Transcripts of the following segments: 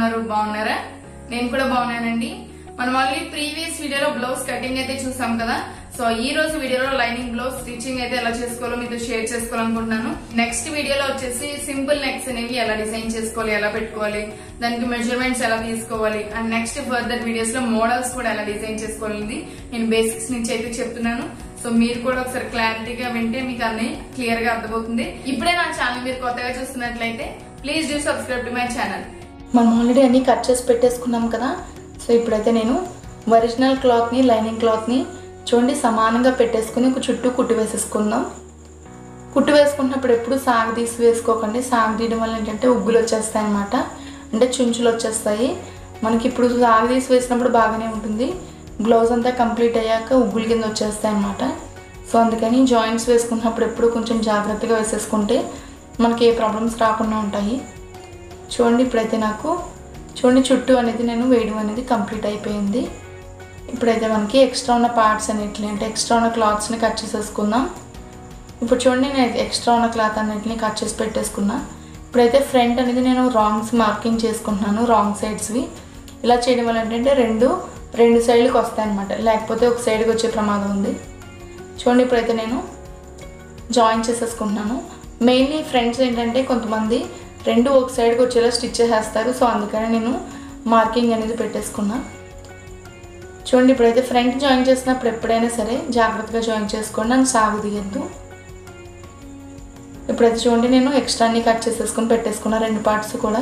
ఉన్నారు బాగున్నారా నేను కూడా బాగున్నానండి మనం ఆల్రెడీ ప్రీవియస్ వీడియోలో బ్లౌజ్ కటింగ్ అయితే చూసాం కదా సో ఈ రోజు వీడియోలో లైనింగ్ బ్లౌజ్ స్టిచ్చింగ్ అయితే ఎలా చేసుకోవాలో మీతో షేర్ చేసుకోవాలనుకుంటున్నాను నెక్స్ట్ వీడియోలో వచ్చేసి సింపుల్ నెక్స్ అనేవి ఎలా డిజైన్ చేసుకోవాలి ఎలా పెట్టుకోవాలి దానికి మెజర్మెంట్స్ ఎలా తీసుకోవాలి అండ్ నెక్స్ట్ ఫర్దర్ వీడియోస్ లో మోడల్స్ కూడా ఎలా డిజైన్ చేసుకోవాలి నేను బేసిక్స్ నుంచి అయితే చెప్తున్నాను సో మీరు కూడా ఒకసారి క్లారిటీగా వింటే మీకు అన్ని క్లియర్ గా అర్థమవుతుంది ఇప్పుడే నా ఛానల్ మీరు కొత్తగా చూస్తున్నట్లయితే please do subscribe to my channel మనం ఆల్రెడీ అన్ని కట్ చేసి పెట్టేసుకున్నాం కదా సో ఇప్పుడైతే నేను ఒరిజినల్ క్లాత్ని లైనింగ్ క్లాత్ని చూడండి సమానంగా పెట్టేసుకుని ఒక చుట్టూ కుట్టు వేసేసుకుందాం కుట్టు వేసుకున్నప్పుడు ఎప్పుడు సాగు తీసి వేసుకోకండి సాగు తీయడం వల్ల ఏంటంటే ఉగ్గులు వచ్చేస్తాయి అనమాట అంటే చుంచులు వచ్చేస్తాయి మనకి ఇప్పుడు సాగు తీసి వేసినప్పుడు బాగానే ఉంటుంది బ్లౌజ్ అంతా కంప్లీట్ అయ్యాక ఉగ్గుల కింద వచ్చేస్తాయి అనమాట సో అందుకని జాయింట్స్ వేసుకున్నప్పుడు ఎప్పుడు కొంచెం జాగ్రత్తగా వేసేసుకుంటే మనకి ఏ ప్రాబ్లమ్స్ రాకుండా ఉంటాయి చూడండి ఇప్పుడైతే నాకు చూడండి చుట్టూ అనేది నేను వేయడం అనేది కంప్లీట్ అయిపోయింది ఇప్పుడైతే మనకి ఎక్స్ట్రా ఉన్న పార్ట్స్ అన్నిటిని అంటే ఎక్స్ట్రా ఉన్న క్లాత్స్ని కట్ చేసేసుకుందాం ఇప్పుడు చూడండి నేను ఎక్స్ట్రా ఉన్న క్లాత్ అన్నిటిని కట్ చేసి పెట్టేసుకున్నా ఇప్పుడైతే ఫ్రంట్ అనేది నేను రాంగ్స్ మార్కింగ్ చేసుకుంటున్నాను రాంగ్ సైడ్స్వి ఇలా చేయడం వల్ల ఏంటంటే రెండు రెండు సైడ్లకు వస్తాయి అనమాట లేకపోతే ఒక సైడ్కి వచ్చే ప్రమాదం ఉంది చూడండి ఇప్పుడైతే నేను జాయిన్ చేసేసుకుంటున్నాను మెయిన్లీ ఫ్రెండ్స్ ఏంటంటే కొంతమంది రెండు ఒక సైడ్కి వచ్చేలా స్టిచ్ చేసేస్తారు సో అందుకని నేను మార్కింగ్ అనేది పెట్టేసుకున్నా చూడండి ఇప్పుడైతే ఫ్రంట్ జాయిన్ చేసినప్పుడు ఎప్పుడైనా సరే జాగ్రత్తగా జాయిన్ చేసుకోండి నన్ను సాగు తీయద్దు ఇప్పుడైతే చూడండి నేను ఎక్స్ట్రాని కట్ చేసేసుకొని పెట్టేసుకున్నా రెండు పార్ట్స్ కూడా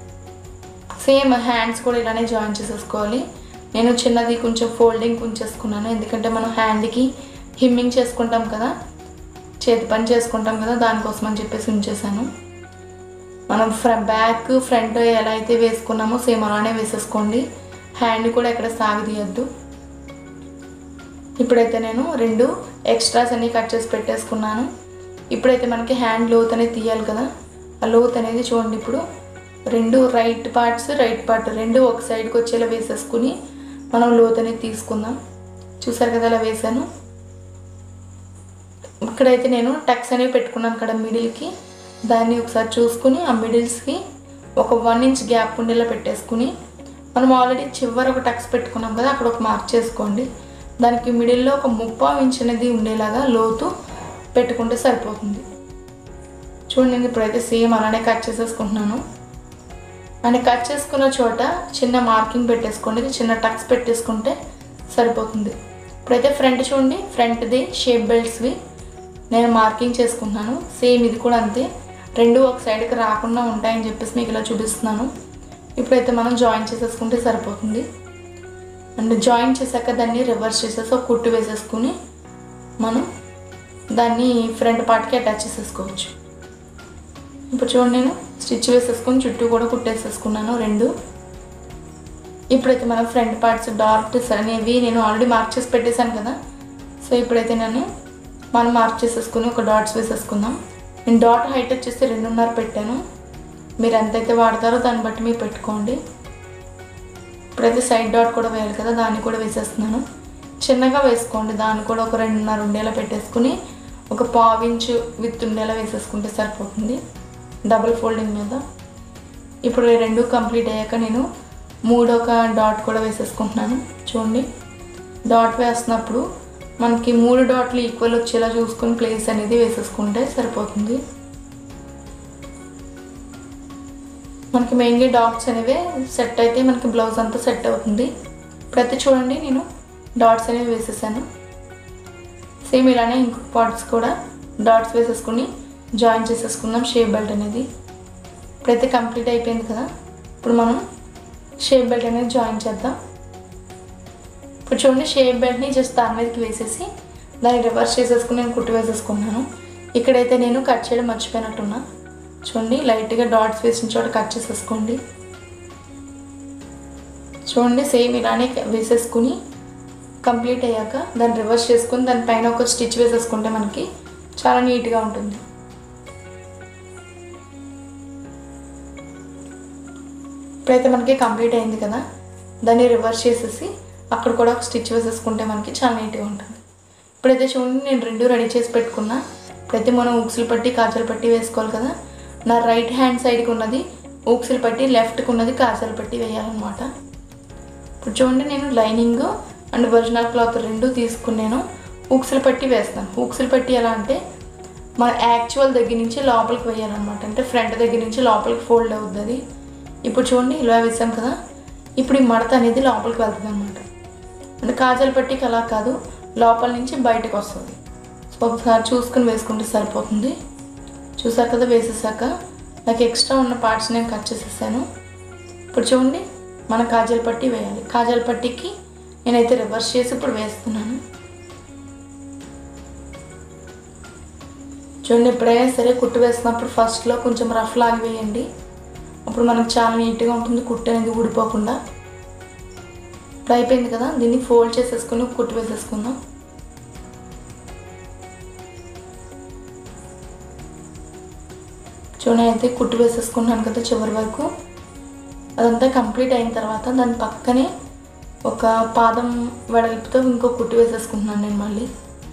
సేమ్ హ్యాండ్స్ కూడా ఇలానే జాయిన్ చేసేసుకోవాలి నేను చిన్నది కొంచెం ఫోల్డింగ్ ఉంచేసుకున్నాను ఎందుకంటే మనం హ్యాండ్కి హిమ్మింగ్ చేసుకుంటాం కదా చేతి పని చేసుకుంటాం కదా దానికోసం అని చెప్పేసి ఉంచేసాను మనం ఫ్ర బ్యాక్ ఫ్రంట్ ఎలా అయితే వేసుకున్నామో సేమ్ అలానే వేసేసుకోండి హ్యాండ్ కూడా ఎక్కడ సాగదీయద్దు ఇప్పుడైతే నేను రెండు ఎక్స్ట్రాస్ అన్ని కట్ చేసి పెట్టేసుకున్నాను ఇప్పుడైతే మనకి హ్యాండ్ లోత్ అనేది తీయాలి కదా ఆ లోత్ అనేది చూడండి ఇప్పుడు రెండు రైట్ పార్ట్స్ రైట్ పార్ట్ రెండు ఒక సైడ్కి వచ్చేలా వేసేసుకుని మనం లోత్ అనేది తీసుకుందాం చూసారు కదా అలా వేసాను ఇక్కడైతే నేను టక్స్ అనేవి పెట్టుకున్నాను కదా మిడిల్కి దాన్ని ఒకసారి చూసుకుని ఆ మిడిల్స్కి ఒక వన్ ఇంచ్ గ్యాప్ ఉండేలా పెట్టేసుకుని మనం ఆల్రెడీ చివరి ఒక టక్స్ పెట్టుకున్నాం కదా అక్కడ ఒక మార్క్ చేసుకోండి దానికి మిడిల్లో ఒక ముప్పావు ఇంచ్ అనేది ఉండేలాగా లోతు పెట్టుకుంటే సరిపోతుంది చూడండి నేను ఇప్పుడైతే సేమ్ అలానే కట్ చేసేసుకుంటున్నాను అండ్ కట్ చేసుకున్న చోట చిన్న మార్కింగ్ పెట్టేసుకోండి చిన్న టక్స్ పెట్టేసుకుంటే సరిపోతుంది ఇప్పుడైతే ఫ్రంట్ చూడండి ఫ్రంట్ది షేప్ బెల్ట్స్వి నేను మార్కింగ్ చేసుకుంటున్నాను సేమ్ ఇది కూడా అంతే రెండు ఒక సైడ్కి రాకుండా ఉంటాయని చెప్పేసి మీకు ఇలా చూపిస్తున్నాను ఇప్పుడైతే మనం జాయిన్ చేసేసుకుంటే సరిపోతుంది అండ్ జాయిన్ చేశాక దాన్ని రివర్స్ చేసేసి ఒక కుట్టు వేసేసుకుని మనం దాన్ని ఫ్రంట్ పార్ట్కి అటాచ్ చేసేసుకోవచ్చు ఇప్పుడు చూడండి నేను స్టిచ్ వేసేసుకొని చుట్టూ కూడా కుట్టేసేసుకున్నాను రెండు ఇప్పుడైతే మనం ఫ్రంట్ పార్ట్స్ డార్క్స్ అనేవి నేను ఆల్రెడీ మార్క్ చేసి పెట్టేశాను కదా సో ఇప్పుడైతే నేను మనం మార్క్ చేసేసుకుని ఒక డాట్స్ వేసేసుకుందాం నేను డాట్ హైట్ వచ్చేసి రెండున్నర పెట్టాను మీరు ఎంతైతే వాడతారో దాన్ని బట్టి మీరు పెట్టుకోండి ఇప్పుడైతే సైడ్ డాట్ కూడా వేయాలి కదా దాన్ని కూడా వేసేస్తున్నాను చిన్నగా వేసుకోండి దాన్ని కూడా ఒక రెండున్నర ఉండేలా పెట్టేసుకుని ఒక పావించు విత్ ఉండేలా వేసేసుకుంటే సరిపోతుంది డబుల్ ఫోల్డింగ్ మీద ఇప్పుడు ఈ రెండు కంప్లీట్ అయ్యాక నేను మూడొక డాట్ కూడా వేసేసుకుంటున్నాను చూడండి డాట్ వేస్తున్నప్పుడు మనకి మూడు డాట్లు ఈక్వల్ వచ్చేలా చూసుకొని ప్లేస్ అనేది వేసేసుకుంటే సరిపోతుంది మనకి మెయిన్గా డాట్స్ అనేవి సెట్ అయితే మనకి బ్లౌజ్ అంతా సెట్ అవుతుంది ఇప్పుడైతే చూడండి నేను డాట్స్ అనేవి వేసేసాను సేమ్ ఇలానే ఇంకొక పార్ట్స్ కూడా డాట్స్ వేసేసుకుని జాయిన్ చేసేసుకుందాం షేప్ బెల్ట్ అనేది ఇప్పుడైతే కంప్లీట్ అయిపోయింది కదా ఇప్పుడు మనం షేప్ బెల్ట్ అనేది జాయిన్ చేద్దాం ఇప్పుడు చూడండి షేప్ బెల్ట్ని జస్ట్ దాని మీదకి వేసేసి దాన్ని రివర్స్ చేసేసుకుని నేను కుట్టు వేసేసుకున్నాను ఇక్కడైతే నేను కట్ చేయడం మర్చిపోయినట్టున్నా చూడండి లైట్గా డాట్స్ వేసిన చోట కట్ చేసేసుకోండి చూడండి సేమ్ ఇలానే వేసేసుకుని కంప్లీట్ అయ్యాక దాన్ని రివర్స్ చేసుకుని దానిపైన ఒక స్టిచ్ వేసేసుకుంటే మనకి చాలా నీట్గా ఉంటుంది ఇప్పుడైతే మనకి కంప్లీట్ అయింది కదా దాన్ని రివర్స్ చేసేసి అక్కడ కూడా ఒక స్టిచ్ వేసేసుకుంటే మనకి చాలా నీట్గా ఉంటుంది ఇప్పుడైతే చూడండి నేను రెండు రెడీ చేసి పెట్టుకున్నా ఇప్పుడైతే మనం ఉక్సులు పట్టి కాజలు పట్టి వేసుకోవాలి కదా నా రైట్ హ్యాండ్ సైడ్కి ఉన్నది ఊక్సులు పట్టి లెఫ్ట్కి ఉన్నది కాజాలు పట్టి వేయాలన్నమాట ఇప్పుడు చూడండి నేను లైనింగ్ అండ్ ఒరిజినల్ క్లాత్ రెండు తీసుకున్నాను హుక్స్లు పట్టి వేస్తాను హుక్స్లు పట్టి ఎలా అంటే మన యాక్చువల్ దగ్గర నుంచి లోపలికి వేయాలన్నమాట అంటే ఫ్రంట్ దగ్గర నుంచి లోపలికి ఫోల్డ్ అవుతుంది అది ఇప్పుడు చూడండి ఇలా వేసాం కదా ఇప్పుడు ఈ మడత అనేది లోపలికి వెళ్తుంది అనమాట అంటే కాజల్ పట్టికి అలా కాదు లోపల నుంచి బయటకు వస్తుంది సో ఒకసారి చూసుకుని వేసుకుంటే సరిపోతుంది చూసారు కదా వేసేసాక నాకు ఎక్స్ట్రా ఉన్న పార్ట్స్ నేను కట్ చేసేసాను ఇప్పుడు చూడండి మన కాజల్ పట్టి వేయాలి కాజల్ పట్టికి నేనైతే రివర్స్ చేసి ఇప్పుడు వేస్తున్నాను చూడండి ఎప్పుడైనా సరే కుట్టు వేసినప్పుడు ఫస్ట్లో కొంచెం రఫ్ లాగి వేయండి అప్పుడు మనకు చాలా నీట్గా ఉంటుంది కుట్టు అనేది ఊడిపోకుండా ఇప్పుడు అయిపోయింది కదా దీన్ని ఫోల్డ్ చేసేసుకుని కుట్టు వేసేసుకుందాం చూడండి అయితే కుట్టు వేసేసుకున్నాను కదా చివరి వరకు అదంతా కంప్లీట్ అయిన తర్వాత దాని పక్కనే ఒక పాదం వెడల్పుతో ఇంకో కుట్టు వేసేసుకుంటున్నాను నేను మళ్ళీ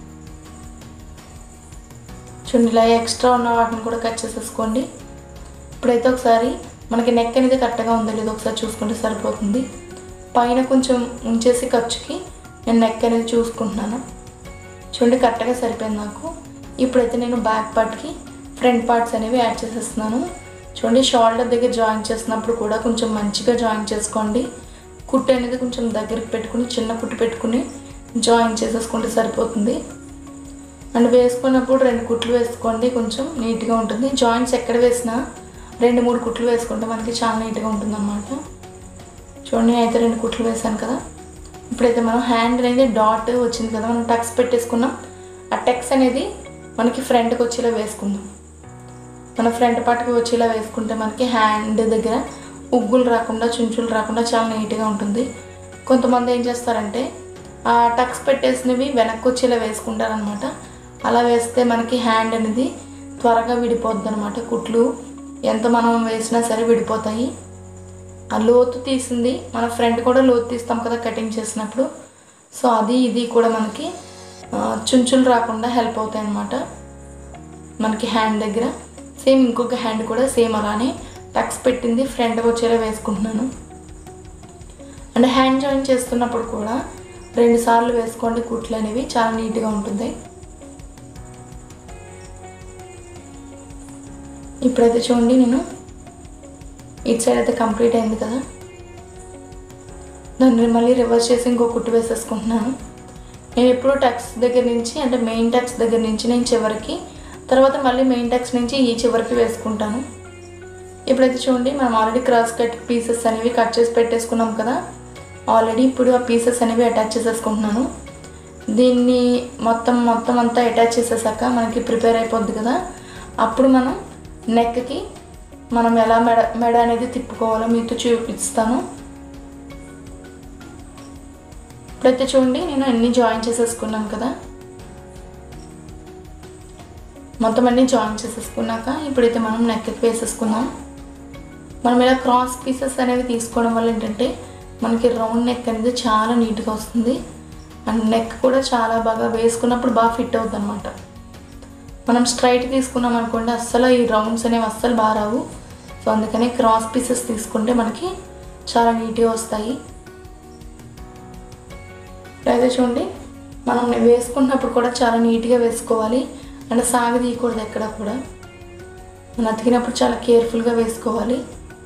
చూడండి ఇలా ఎక్స్ట్రా ఉన్న వాటిని కూడా కట్ చేసేసుకోండి ఇప్పుడైతే ఒకసారి మనకి నెక్ అనేది కరెక్ట్గా ఉందో లేదో ఒకసారి చూసుకుంటే సరిపోతుంది పైన కొంచెం ఉంచేసి ఖర్చుకి నేను నెక్ అనేది చూసుకుంటున్నాను చూడండి కరెక్ట్గా సరిపోయింది నాకు ఇప్పుడైతే నేను బ్యాక్ పార్ట్కి ఫ్రంట్ పార్ట్స్ అనేవి యాడ్ చేసేస్తున్నాను చూడండి షోల్డర్ దగ్గర జాయిన్ చేసినప్పుడు కూడా కొంచెం మంచిగా జాయిన్ చేసుకోండి కుట్టు అనేది కొంచెం దగ్గరికి పెట్టుకుని చిన్న కుట్టు పెట్టుకుని జాయిన్ చేసేసుకుంటే సరిపోతుంది అండ్ వేసుకున్నప్పుడు రెండు కుట్లు వేసుకోండి కొంచెం నీట్గా ఉంటుంది జాయింట్స్ ఎక్కడ వేసినా రెండు మూడు కుట్లు వేసుకుంటే మనకి చాలా నీట్గా ఉంటుంది అనమాట చూడండి అయితే రెండు కుట్లు వేసాను కదా ఇప్పుడైతే మనం హ్యాండ్ అనేది డాట్ వచ్చింది కదా మనం టక్స్ పెట్టేసుకున్నాం ఆ టెక్స్ అనేది మనకి ఫ్రంట్కి వచ్చేలా వేసుకుందాం మన ఫ్రంట్ పార్ట్కి వచ్చేలా వేసుకుంటే మనకి హ్యాండ్ దగ్గర ఉగ్గులు రాకుండా చుంచులు రాకుండా చాలా నీట్గా ఉంటుంది కొంతమంది ఏం చేస్తారంటే ఆ టక్స్ పెట్టేసినవి వెనక్కి వచ్చేలా వేసుకుంటారనమాట అలా వేస్తే మనకి హ్యాండ్ అనేది త్వరగా విడిపోద్ది అనమాట కుట్లు ఎంత మనం వేసినా సరే విడిపోతాయి ఆ లోతు తీసింది మన ఫ్రంట్ కూడా లోతు తీస్తాం కదా కటింగ్ చేసినప్పుడు సో అది ఇది కూడా మనకి ఆ, చుంచులు రాకుండా హెల్ప్ అవుతాయి అన్నమాట మనకి హ్యాండ్ దగ్గర సేమ్ ఇంకొక హ్యాండ్ కూడా సేమ్ అలానే టక్స్ పెట్టింది ఫ్రంట్కి వచ్చేలా వేసుకుంటున్నాను అండ్ హ్యాండ్ జాయిన్ చేస్తున్నప్పుడు కూడా రెండు సార్లు వేసుకోండి కుట్లు అనేవి చాలా నీట్గా ఉంటుంది ఇప్పుడైతే చూడండి నేను ఇటు సైడ్ అయితే కంప్లీట్ అయింది కదా దాన్ని మళ్ళీ రివర్స్ చేసి ఇంకో కుట్టు వేసేసుకుంటున్నాను నేను ఎప్పుడు టక్స్ దగ్గర నుంచి అంటే మెయిన్ టక్స్ దగ్గర నుంచి నేను చివరికి తర్వాత మళ్ళీ మెయిన్ టక్స్ నుంచి ఈ చివరికి వేసుకుంటాను ఇప్పుడైతే చూడండి మనం ఆల్రెడీ క్రాస్ కట్ పీసెస్ అనేవి కట్ చేసి పెట్టేసుకున్నాం కదా ఆల్రెడీ ఇప్పుడు ఆ పీసెస్ అనేవి అటాచ్ చేసేసుకుంటున్నాను దీన్ని మొత్తం మొత్తం అంతా అటాచ్ చేసేసాక మనకి ప్రిపేర్ అయిపోద్ది కదా అప్పుడు మనం నెక్కి మనం ఎలా మెడ మెడ అనేది తిప్పుకోవాలో మీతో చూపిస్తాను ఇప్పుడైతే చూడండి నేను అన్నీ జాయిన్ చేసేసుకున్నాను కదా మొత్తం అన్నీ జాయిన్ చేసేసుకున్నాక ఇప్పుడైతే మనం నెక్కి వేసేసుకుందాం మనం ఇలా క్రాస్ పీసెస్ అనేవి తీసుకోవడం వల్ల ఏంటంటే మనకి రౌండ్ నెక్ అనేది చాలా నీట్గా వస్తుంది అండ్ నెక్ కూడా చాలా బాగా వేసుకున్నప్పుడు బాగా ఫిట్ అవుతుంది అనమాట మనం స్ట్రైట్ తీసుకున్నాం అనుకోండి అస్సలు ఈ రౌండ్స్ అనేవి అస్సలు బాగా రావు సో అందుకని క్రాస్ పీసెస్ తీసుకుంటే మనకి చాలా నీట్గా వస్తాయి అయితే చూడండి మనం వేసుకున్నప్పుడు కూడా చాలా నీట్గా వేసుకోవాలి అండ్ సాగు తీయకూడదు ఎక్కడ కూడా మనం అతికినప్పుడు చాలా కేర్ఫుల్గా వేసుకోవాలి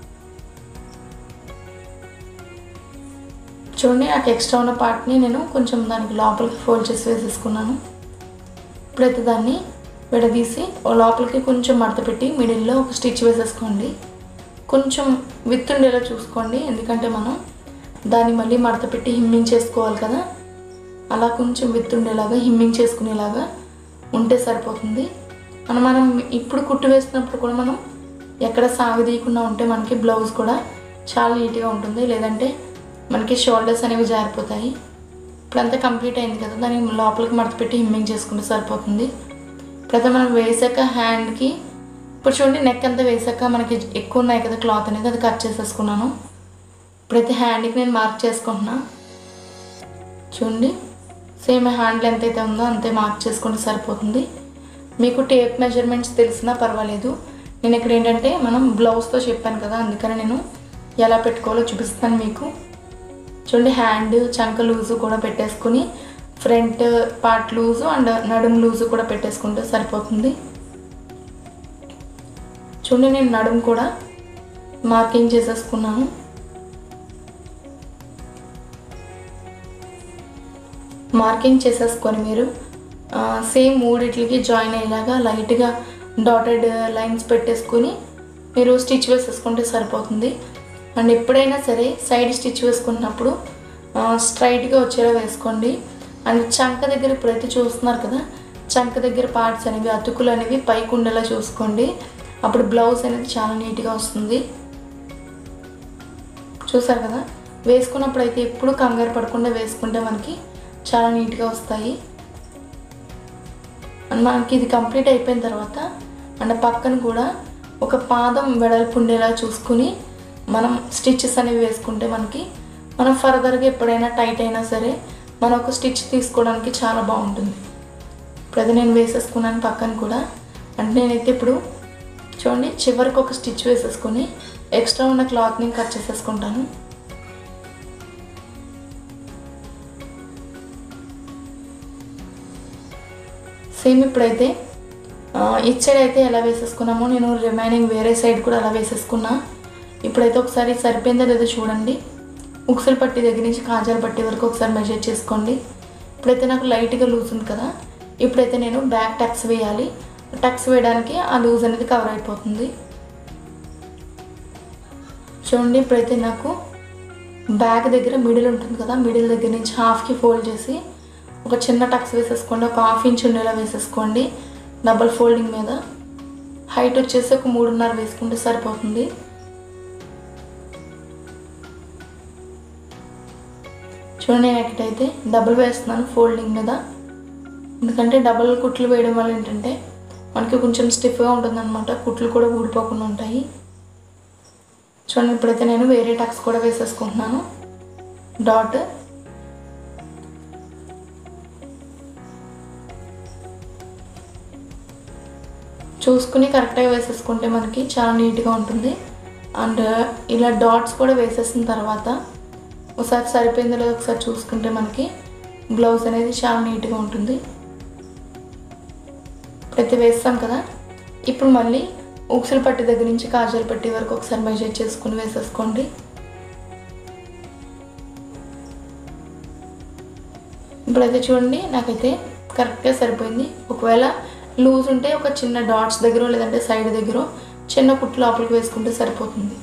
చూడండి నాకు ఎక్స్ట్రా ఉన్న పార్ట్ని నేను కొంచెం దానికి లోపలికి ఫోల్డ్ చేసి వేసేసుకున్నాను ఇప్పుడైతే దాన్ని విడదీసి ఓ లోపలికి కొంచెం మడత పెట్టి మిడిల్లో ఒక స్టిచ్ వేసేసుకోండి కొంచెం విత్ ఉండేలా చూసుకోండి ఎందుకంటే మనం దాన్ని మళ్ళీ మడత పెట్టి హిమ్మింగ్ చేసుకోవాలి కదా అలా కొంచెం విత్ ఉండేలాగా హిమ్మింగ్ చేసుకునేలాగా ఉంటే సరిపోతుంది మనం మనం ఇప్పుడు కుట్టు వేసినప్పుడు కూడా మనం ఎక్కడ సాగు తీయకుండా ఉంటే మనకి బ్లౌజ్ కూడా చాలా నీట్గా ఉంటుంది లేదంటే మనకి షోల్డర్స్ అనేవి జారిపోతాయి ఇప్పుడంతా కంప్లీట్ అయింది కదా దాన్ని లోపలికి మడత పెట్టి హిమ్మింగ్ చేసుకుంటే సరిపోతుంది ఇప్పుడైతే మనం వేసాక హ్యాండ్కి ఇప్పుడు చూడండి నెక్ అంతా వేసాక మనకి ఎక్కువ ఉన్నాయి కదా క్లాత్ అనేది అది కట్ చేసేసుకున్నాను ఇప్పుడైతే హ్యాండ్కి నేను మార్క్ చేసుకుంటున్నా చూడండి సేమ్ హ్యాండ్ లెంత్ అయితే ఉందో అంతే మార్క్ చేసుకుంటే సరిపోతుంది మీకు టేప్ మెజర్మెంట్స్ తెలిసినా పర్వాలేదు నేను ఇక్కడ ఏంటంటే మనం బ్లౌజ్తో చెప్పాను కదా అందుకని నేను ఎలా పెట్టుకోవాలో చూపిస్తాను మీకు చూడండి హ్యాండ్ చంక లూజు కూడా పెట్టేసుకుని ఫ్రంట్ పార్ట్ లూజు అండ్ నడుము లూజు కూడా పెట్టేసుకుంటే సరిపోతుంది చూడండి నేను నడుము కూడా మార్కింగ్ చేసేసుకున్నాను మార్కింగ్ చేసేసుకొని మీరు సేమ్ మూడిట్లకి జాయిన్ అయ్యేలాగా లైట్గా డాటెడ్ లైన్స్ పెట్టేసుకొని మీరు స్టిచ్ వేసేసుకుంటే సరిపోతుంది అండ్ ఎప్పుడైనా సరే సైడ్ స్టిచ్ వేసుకున్నప్పుడు స్ట్రైట్గా వచ్చేలా వేసుకోండి అండ్ చంక దగ్గర ఇప్పుడైతే చూస్తున్నారు కదా చంక దగ్గర పార్ట్స్ అనేవి అతుకులు అనేవి పైకి ఉండేలా చూసుకోండి అప్పుడు బ్లౌజ్ అనేది చాలా నీట్గా వస్తుంది చూసారు కదా వేసుకున్నప్పుడు అయితే ఎప్పుడు కంగారు పడకుండా వేసుకుంటే మనకి చాలా నీట్గా వస్తాయి అండ్ మనకి ఇది కంప్లీట్ అయిపోయిన తర్వాత అండ్ పక్కన కూడా ఒక పాదం వెడల్పు ఉండేలా చూసుకుని మనం స్టిచ్చెస్ అనేవి వేసుకుంటే మనకి మనం ఫర్దర్గా ఎప్పుడైనా టైట్ అయినా సరే మనం ఒక స్టిచ్ తీసుకోవడానికి చాలా బాగుంటుంది ఇప్పుడు నేను వేసేసుకున్నాను పక్కన కూడా అంటే నేనైతే ఇప్పుడు చూడండి చివరికి ఒక స్టిచ్ వేసేసుకొని ఎక్స్ట్రా ఉన్న క్లాత్ని కట్ చేసేసుకుంటాను సేమ్ ఇప్పుడైతే ఇటు సైడ్ అయితే ఎలా వేసేసుకున్నామో నేను రిమైనింగ్ వేరే సైడ్ కూడా అలా వేసేసుకున్నా ఇప్పుడైతే ఒకసారి సరిపోయిందో లేదో చూడండి ఉక్సలు పట్టి దగ్గర నుంచి కాజాల పట్టి వరకు ఒకసారి మెజర్ చేసుకోండి ఇప్పుడైతే నాకు లైట్గా లూజ్ ఉంది కదా ఇప్పుడైతే నేను బ్యాక్ టక్స్ వేయాలి టక్స్ వేయడానికి ఆ లూజ్ అనేది కవర్ అయిపోతుంది చూడండి ఇప్పుడైతే నాకు బ్యాక్ దగ్గర మిడిల్ ఉంటుంది కదా మిడిల్ దగ్గర నుంచి హాఫ్కి ఫోల్డ్ చేసి ఒక చిన్న టక్స్ వేసేసుకోండి ఒక హాఫ్ ఇంచ్ ఉండేలా వేసేసుకోండి డబల్ ఫోల్డింగ్ మీద హైట్ వచ్చేసి ఒక మూడున్నర వేసుకుంటే సరిపోతుంది చూడండి నేను ఎక్కడైతే డబుల్ వేస్తున్నాను ఫోల్డింగ్ మీద ఎందుకంటే డబుల్ కుట్లు వేయడం వల్ల ఏంటంటే మనకి కొంచెం స్టిఫ్గా ఉంటుందన్నమాట కుట్లు కూడా ఊడిపోకుండా ఉంటాయి చూడండి ఇప్పుడైతే నేను వేరే టక్స్ కూడా వేసేసుకుంటున్నాను డాట్ చూసుకుని కరెక్ట్గా వేసేసుకుంటే మనకి చాలా నీట్గా ఉంటుంది అండ్ ఇలా డాట్స్ కూడా వేసేసిన తర్వాత ఒకసారి సరిపోయిందో లేదో ఒకసారి చూసుకుంటే మనకి బ్లౌజ్ అనేది చాలా నీట్గా ఉంటుంది ఇప్పుడైతే వేస్తాం కదా ఇప్పుడు మళ్ళీ ఉక్సుల పట్టి దగ్గర నుంచి కాజల్ పట్టి వరకు ఒకసారి మెజర్ చేసుకుని వేసేసుకోండి ఇప్పుడైతే చూడండి నాకైతే కరెక్ట్గా సరిపోయింది ఒకవేళ లూజ్ ఉంటే ఒక చిన్న డాట్స్ దగ్గర లేదంటే సైడ్ దగ్గర చిన్న కుట్టు లోపలికి వేసుకుంటే సరిపోతుంది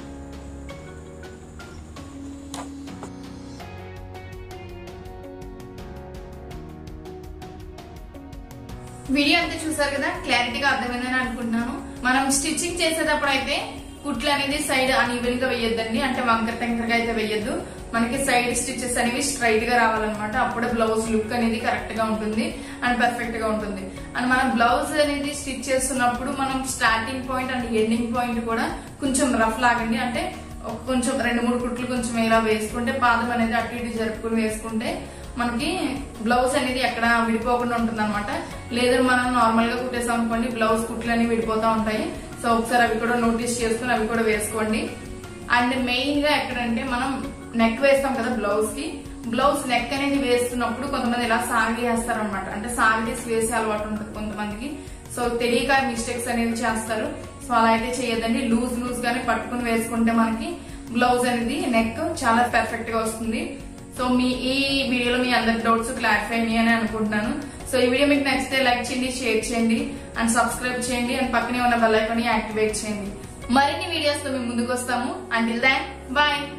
వీడియో అంతా చూసారు కదా క్లారిటీగా అర్థమైందని అనుకుంటున్నాను మనం స్టిచ్చింగ్ చేసేటప్పుడు అయితే కుట్లు అనేది సైడ్ అన్ఈవెన్ గా వేయొద్దండి అంటే వంకర టెంకరగా అయితే వేయొద్దు మనకి సైడ్ స్టిచెస్ అనేవి స్ట్రైట్ గా రావాలన్నమాట అప్పుడే బ్లౌజ్ లుక్ అనేది కరెక్ట్ గా ఉంటుంది అండ్ పర్ఫెక్ట్ గా ఉంటుంది అండ్ మనం బ్లౌజ్ అనేది స్టిచ్ చేస్తున్నప్పుడు మనం starting point and ending point కూడా కొంచెం రఫ్ లాగండి అంటే ఒక కొంచెం రెండు మూడు కుట్లు కొంచెం ఇలా వేసుకుంటే పాదం అనేది అటు ఇటు జరుపుకుని వేసుకుంటే మనకి బ్లౌజ్ అనేది ఎక్కడ విడిపోకుండా ఉంటుంది అనమాట లేదా మనం నార్మల్ గా కుట్టేసాం అనుకోండి బ్లౌజ్ కుట్లు అనేవి విడిపోతా ఉంటాయి సో ఒకసారి అవి కూడా నోటీస్ చేసుకుని అవి కూడా వేసుకోండి అండ్ మెయిన్ గా ఎక్కడంటే మనం నెక్ వేస్తాం కదా బ్లౌజ్ కి బ్లౌజ్ నెక్ అనేది వేస్తున్నప్పుడు కొంతమంది ఇలా సాగి వేస్తారనమాట అంటే సాగిడేసి వేసే అలవాటు ఉంటుంది కొంతమందికి సో తెలియక మిస్టేక్స్ అనేవి చేస్తారు సో అలా అయితే చేయొద్దండి లూజ్ లూజ్ గానే పట్టుకుని వేసుకుంటే మనకి బ్లౌజ్ అనేది నెక్ చాలా పర్ఫెక్ట్ గా వస్తుంది సో మీ ఈ వీడియోలో మీ అందరి డౌట్స్ క్లారిఫై అయ్యాయి అని అనుకుంటున్నాను సో ఈ వీడియో మీకు నచ్చితే లైక్ చేయండి షేర్ చేయండి అండ్ సబ్స్క్రైబ్ చేయండి అండ్ పక్కనే ఉన్న బెల్ ఐకాన్ యాక్టివేట్ చేయండి మరిన్ని వీడియోస్ తో మేము ముందుకు వస్తాము అంటిల్ దాన్ బాయ్